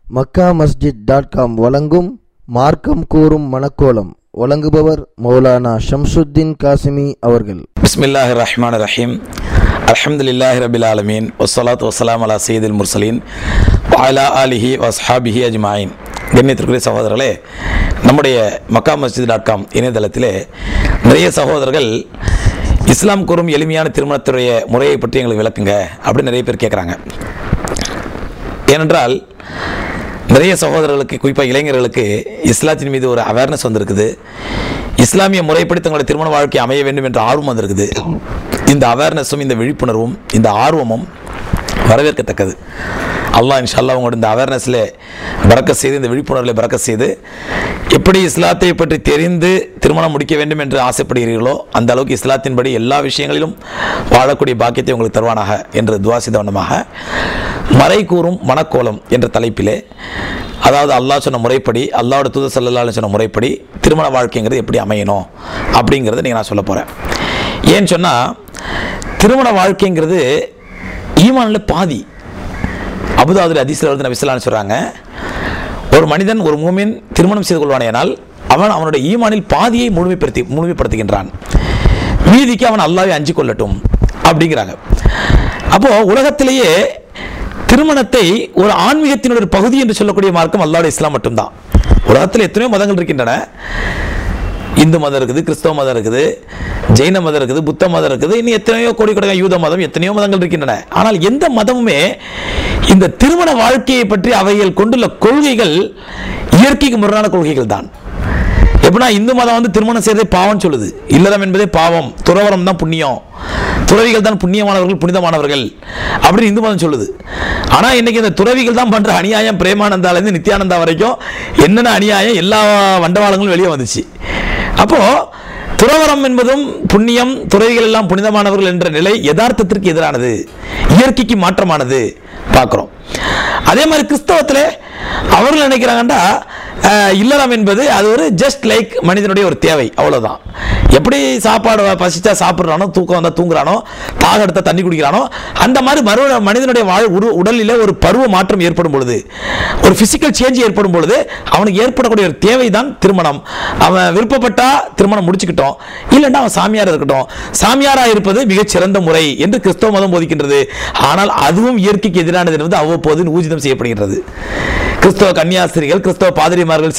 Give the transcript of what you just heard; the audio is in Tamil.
மக்கா மஸ்ஜித் டாட் காம் வழங்கும் மார்க்கம் கூறும் மணக்கோலம் வழங்குபவர் மௌலானா ஷம்சுத்தீன் காசிமி அவர்கள் பிஸ்மில்லாஹி ரஹ்மான் ரஹீம் அல்ஹம்துலில்லாஹி ரபில் ஆலமீன் வஸ்ஸலாத்து வஸ்ஸலாம் அலா சையீதுல் முர்சலீன் வாலா ஆலிஹி வஸ்ஹாபிஹி அஜ்மாயின் கண்ணியத்திற்குரிய சகோதரர்களே நம்முடைய மக்கா மஸ்ஜித் டாட் காம் இணையதளத்திலே நிறைய சகோதரர்கள் இஸ்லாம் கூறும் எளிமையான திருமணத்துடைய முறையை பற்றி எங்களுக்கு விளக்குங்க அப்படின்னு நிறைய பேர் கேட்குறாங்க ஏனென்றால் நிறைய சகோதரர்களுக்கு குறிப்பாக இளைஞர்களுக்கு இஸ்லாத்தின் மீது ஒரு அவேர்னஸ் வந்திருக்குது இஸ்லாமிய முறைப்படி தங்களுடைய திருமண வாழ்க்கை அமைய வேண்டும் என்ற ஆர்வம் வந்திருக்குது இந்த அவேர்னஸும் இந்த விழிப்புணர்வும் இந்த ஆர்வமும் வரவேற்கத்தக்கது அல்லாஹ் இன்ஷால்லா உங்களோட இந்த அவேர்னஸில் பறக்க செய்து இந்த விழிப்புணர்வில் பறக்க செய்து எப்படி இஸ்லாத்தை பற்றி தெரிந்து திருமணம் முடிக்க வேண்டும் என்று ஆசைப்படுகிறீர்களோ அந்த அளவுக்கு இஸ்லாத்தின்படி எல்லா விஷயங்களிலும் வாழக்கூடிய பாக்கியத்தை உங்களுக்கு தருவானாக என்று துவா செய்த வண்ணமாக மறை கூறும் மனக்கோலம் என்ற தலைப்பிலே அதாவது அல்லாஹ் சொன்ன முறைப்படி அல்லாவோட தூத சல்லல்லாஹு சொன்ன முறைப்படி திருமண வாழ்க்கைங்கிறது எப்படி அமையணும் அப்படிங்கிறத நீங்கள் நான் சொல்ல போகிறேன் ஏன்னு சொன்னால் திருமண வாழ்க்கைங்கிறது ஈமானில் பாதி அபுதாபுல அதிசயில் வந்து நபிசலான்னு சொல்கிறாங்க ஒரு மனிதன் ஒரு மூமின் திருமணம் செய்து கொள்வானேனால் அவன் அவனுடைய ஈமானில் பாதியை முழுமைப்படுத்தி முழுமைப்படுத்துகின்றான் மீதிக்கு அவன் அல்லாவே அஞ்சு கொள்ளட்டும் அப்படிங்கிறாங்க அப்போது உலகத்திலேயே திருமணத்தை ஒரு ஆன்மீகத்தினுடைய ஒரு பகுதி என்று சொல்லக்கூடிய மார்க்கம் அல்லாவுடைய இஸ்லாம் மட்டும்தான் உலகத்தில் எத்தனையோ மதங்கள் இருக்கின்றன இந்து மதம் இருக்குது கிறிஸ்தவ மதம் இருக்குது ஜெயின மதம் இருக்குது புத்த மதம் இருக்குது இன்னும் எத்தனையோ கோடிக்கணக்கான யூத மதம் எத்தனையோ மதங்கள் இருக்கின்றன ஆனால் எந்த மதமுமே இந்த திருமண வாழ்க்கையை பற்றி அவைகள் கொண்டுள்ள கொள்கைகள் இயற்கைக்கு முரணான கொள்கைகள் தான் எப்படின்னா இந்து மதம் வந்து திருமணம் செய்யறதே பாவம் சொல்லுது இல்லறம் என்பதே பாவம் துறவரம் தான் புண்ணியம் துறவிகள் தான் புண்ணியமானவர்கள் புனிதமானவர்கள் அப்படின்னு இந்து மதம் சொல்லுது ஆனால் இன்னைக்கு இந்த துறவிகள் தான் பண்ற அநியாயம் பிரேமானந்தாலேருந்து நித்யானந்தா வரைக்கும் என்னென்ன அநியாயம் எல்லா வண்டவாளங்களும் வெளியே வந்துச்சு அப்போ துறவரம் என்பதும் புண்ணியம் துறவிகள் எல்லாம் புனிதமானவர்கள் என்ற நிலை யதார்த்தத்திற்கு எதிரானது இயற்கைக்கு மாற்றமானது பார்க்குறோம் அதே மாதிரி கிறிஸ்தவத்தில் அவர்கள் நினைக்கிறாங்கண்டா இல்லறம் என்பது அது ஒரு ஜஸ்ட் லைக் மனிதனுடைய ஒரு தேவை அவ்வளோதான் எப்படி சாப்பாடு பசிச்சா சாப்பிட்றானோ தூக்கம் வந்தால் தூங்குறானோ தாக எடுத்தா தண்ணி குடிக்கிறானோ அந்த மாதிரி மறு மனிதனுடைய வாழ் உரு உடலில் ஒரு பருவ மாற்றம் ஏற்படும் பொழுது ஒரு ஃபிசிக்கல் சேஞ்ச் ஏற்படும் பொழுது அவனுக்கு ஏற்படக்கூடிய ஒரு தேவை தான் திருமணம் அவன் விருப்பப்பட்டா திருமணம் முடிச்சுக்கிட்டோம் இல்லைன்னா அவன் சாமியார் இருக்கட்டும் சாமியாராக இருப்பது மிகச் சிறந்த முறை என்று கிறிஸ்தவ மதம் போதிக்கின்றது ஆனால் அதுவும் இயற்கைக்கு எதிரானது என்பது அவ்வப்போது ஊர்ஜிதம் செய்யப்படுகின்றது கிறிஸ்தவ கன்னியாஸ்திரிகள் கிறிஸ்தவ பாதிரிமார்கள்